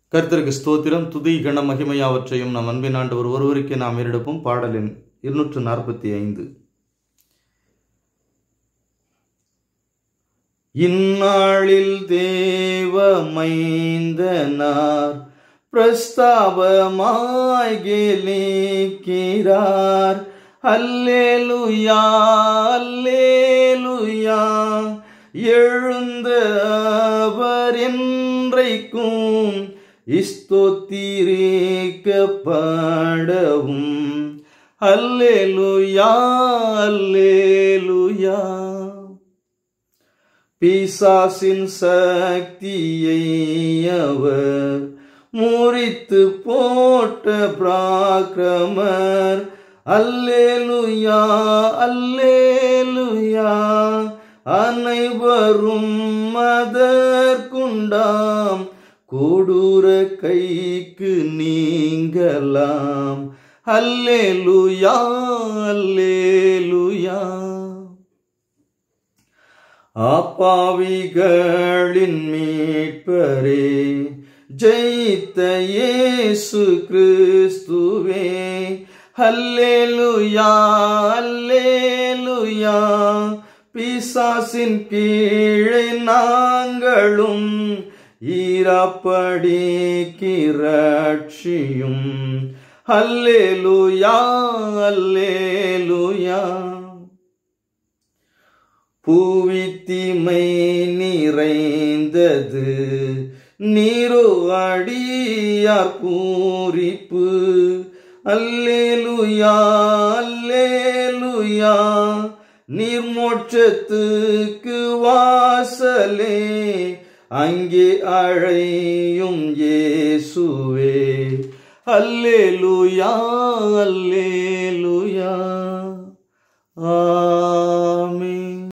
கர்த்தருக்கு ஸ்தோத்திரம் துதி கன மகிமையாவற்றையும் நம் அன்பின் ஆண்டவர் ஒருவருக்கே நாம் ஏறெடுப்போம் பாடலின் இருநூற்று நாற்பத்தி ஐந்து இந்நாளில் தேவ மைந்தனார் பிரஸ்தாபமாய் கேலிக்கிறார் அல்லேலுயா அல்லேலுயா எழுந்தவர் என்றைக்கும் இஸ்தோத்திரிக்கப்படவும் அல்லேலுயா அல்லேலுயா பிசாசின் சக்தியை அவர் முறித்து போட்ட பிராக்கிரமர் அல்லேலுயா அல்லேலுயா அனைவரும் மதற்குண்டாம் கொடூர கைக்கு நீங்கலாம் அல்லேலுயா அல்லேலுயா அப்பாவிகளின் மீட்பரே ஜெயித்த இயேசு கிறிஸ்துவே ஹல்லேலுயா அல்லேலுயா பிசாசின் கீழே நாங்களும் ஈரப்படி கிரட்சியும் அல்லேலுயா அல்லேலுயா பூவித்திமை நிறைந்தது நீரோ அடியார் பூரிப்பு அல்லேலுயா அல்லேலுயா நீர்மோட்சத்துக்கு வாசலே அங்கே அழையும் இயேசுவே அல்லேலுயா அல்லேலுயா ஆ